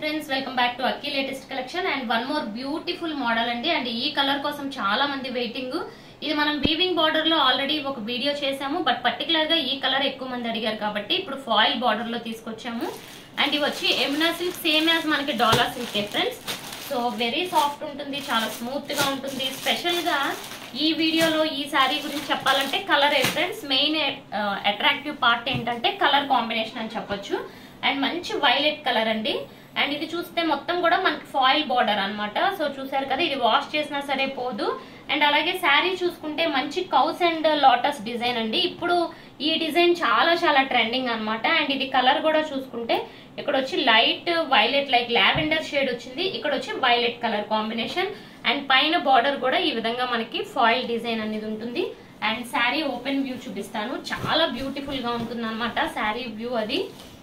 friends welcome back to Akki latest collection and one more beautiful model అండి and ఈ colour కోసం చాలా మంది వెయిటింగ్ ఇది మనం వీవింగ్ బార్డర్ లో ఆల్రెడీ ఒక వీడియో చేసాము బట్ పర్టికులర్ గా ఈ కలర్ ఎక్కువ మంది అడిగారు కాబట్టి ఇప్పుడు ఫాయిల్ బార్డర్ లో తీసుకొచ్చాము అండ్ ఇవి వచ్చి ఎమినా సిల్క్ సేమ్ యాజ్ మనకి డాలర్ సిల్కే ఫ్రెండ్స్ సో వెరీ సాఫ్ట్ ఉంటుంది చాలా స్మూత్ గా ఉంటుంది స్పెషల్ గా ఈ వీడియోలో ఈ శారీ గురించి చెప్పాలంటే colour friends main attractive part ఏంటంటే కలర్ కాంబినేషన్ అని చెప్పొచ్చు అండ్ మంచి వైలెట్ కలర్ అండి అండ్ ఇది చూస్తే మొత్తం కూడా మనకి ఫాయిల్ బార్డర్ అన్నమాట సో చూసారు కదా ఇది వాష్ చేసినా సరే పోదు అండ్ అలాగే శారీ చూసుకుంటే మంచి కౌస్ అండ్ లోటస్ డిజైన్ అండి ఇప్పుడు ఈ డిజైన్ చాలా చాలా ట్రెండింగ్ అన్నమాట అండ్ ఇది కలర్ కూడా చూసుకుంటే ఇక్కడ వచ్చి light violet like lavender shade వచ్చింది ఇక్కడ వచ్చి వైలెట్ కలర్ కాంబినేషన్ అండ్ పైన బార్డర్ కూడా ఈ విధంగా మనకి ఫాయిల్ డిజైన్ అనేది ఉంటుంది అండ్ శారీ ఓపెన్ వ్యూ చూపిస్తాను చాలా బ్యూటిఫుల్ గా ఉంటుంది అనమాట శారీ వ్యూ అది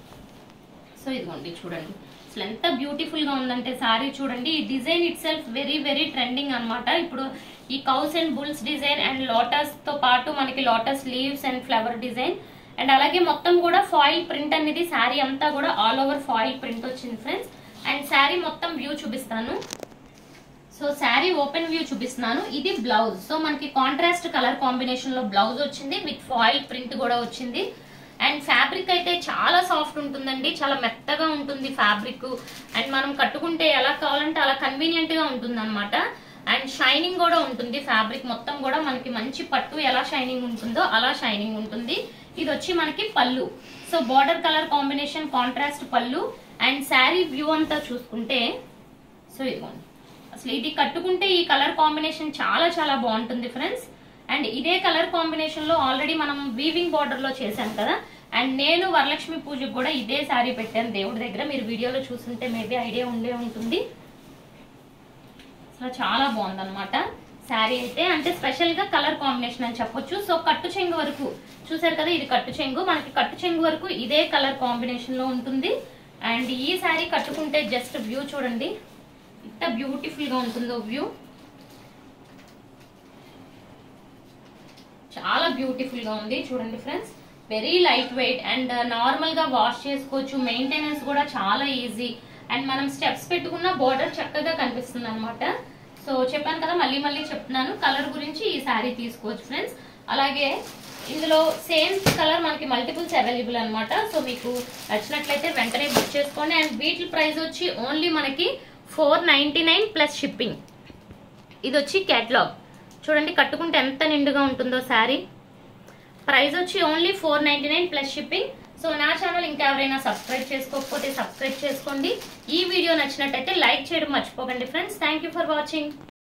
సో ఇదిగోండి చూడండి అసలు ఎంత బ్యూటిఫుల్ గా ఉందంటే సారీ చూడండి ఈ design itself very very trending అన్నమాట ఇప్పుడు ఈ cows and bulls design and lotus తో పాటు మనకి lotus leaves and flower design and అలాగే మొత్తం కూడా ఫాయిల్ ప్రింట్ అనేది శారీ అంతా కూడా ఆల్ ఓవర్ ఫాయిల్ ప్రింట్ వచ్చింది ఫ్రెండ్స్ అండ్ శారీ మొత్తం వ్యూ చూపిస్తాను సో శారీ ఓపెన్ వ్యూ చూపిస్తున్నాను ఇది బ్లౌజ్ సో మనకి కాంట్రాస్ట్ కలర్ కాంబినేషన్ లో బ్లౌజ్ వచ్చింది విత్ ఫాయిల్ ప్రింట్ కూడా వచ్చింది అండ్ ఫ్యాబ్రిక్ అయితే చాలా సాఫ్ట్ ఉంటుందండి చాలా మెత్తగా ఉంటుంది ఫ్యాబ్రిక్ అండ్ మనం కట్టుకుంటే ఎలా కావాలంటే అలా కన్వీనియంట్ గా ఉంటుంది అనమాట అండ్ షైనింగ్ కూడా ఉంటుంది ఫ్యాబ్రిక్ మొత్తం కూడా మనకి మంచి పట్టు ఎలా షైనింగ్ ఉంటుందో అలా షైనింగ్ ఉంటుంది ఇది వచ్చి మనకి పళ్ళు so border colour combination contrast పళ్ళు అండ్ శారీ వ్యూ అంతా చూసుకుంటే సో ఇదిగోండి అసలు ఇది కట్టుకుంటే ఈ కలర్ కాంబినేషన్ చాలా చాలా బాగుంటుంది ఫ్రెండ్స్ అండ్ ఇదే కలర్ కాంబినేషన్ లో ఆల్రెడీ మనం వీవింగ్ బార్డర్ లో చేశాం కదా అండ్ నేను వరలక్ష్మి పూజకు కూడా ఇదే శారీ పెట్టాను దేవుడి దగ్గర మీరు వీడియోలో చూస్తుంటే మేబీ ఐడియా ఉండే ఉంటుంది అసలు చాలా బాగుందన్నమాట శారీ అయితే అంటే స్పెషల్ గా కలర్ కాంబినేషన్ అని చెప్పొచ్చు సో కట్టు చెంగు వరకు చూసారు కదా ఇది కట్టు చెంగు మనకి కట్టు చెంగు వరకు ఇదే కలర్ కాంబినేషన్ లో ఉంటుంది అండ్ ఈ శారీ కట్టుకుంటే జస్ట్ వ్యూ చూడండి ఎంత బ్యూటిఫుల్ గా ఉంటుందో వ్యూ చాలా బ్యూటిఫుల్ గా ఉంది చూడండి friends very light weight and normal గా వాష్ చేసుకోవచ్చు మెయింటెనెన్స్ కూడా చాలా ఈజీ అండ్ మనం స్టెప్స్ పెట్టుకున్న బోర్డర్ చక్కగా కనిపిస్తుంది అనమాట సో చెప్పాను కదా మళ్ళీ మళ్ళీ చెప్తున్నాను కలర్ గురించి ఈ శారీ తీసుకోవచ్చు ఫ్రెండ్స్ అలాగే ఇందులో సేమ్ కలర్ మనకి మల్టిపుల్స్ అవైలబుల్ అనమాట సో మీకు నచ్చినట్లయితే వెంటనే బుక్ చేసుకోండి అండ్ వీటి ప్రైస్ వచ్చి ఓన్లీ మనకి four ninety nine plus shipping ఇది వచ్చి కేటలాగ్ చూడండి కట్టుకుంటే ఎంత నిండుగా ఉంటుందో శారీ ప్రైస్ వచ్చి only four ninety nine plus shipping so నా ఛానల్ ఇంకా ఎవరైనా సబ్స్క్రైబ్ చేసుకోకపోతే సబ్స్క్రైబ్ చేసుకోండి ఈ వీడియో నచ్చినట్టయితే లైక్ చేయడం మర్చిపోకండి ఫ్రెండ్స్ థ్యాంక్ ఫర్ వాచింగ్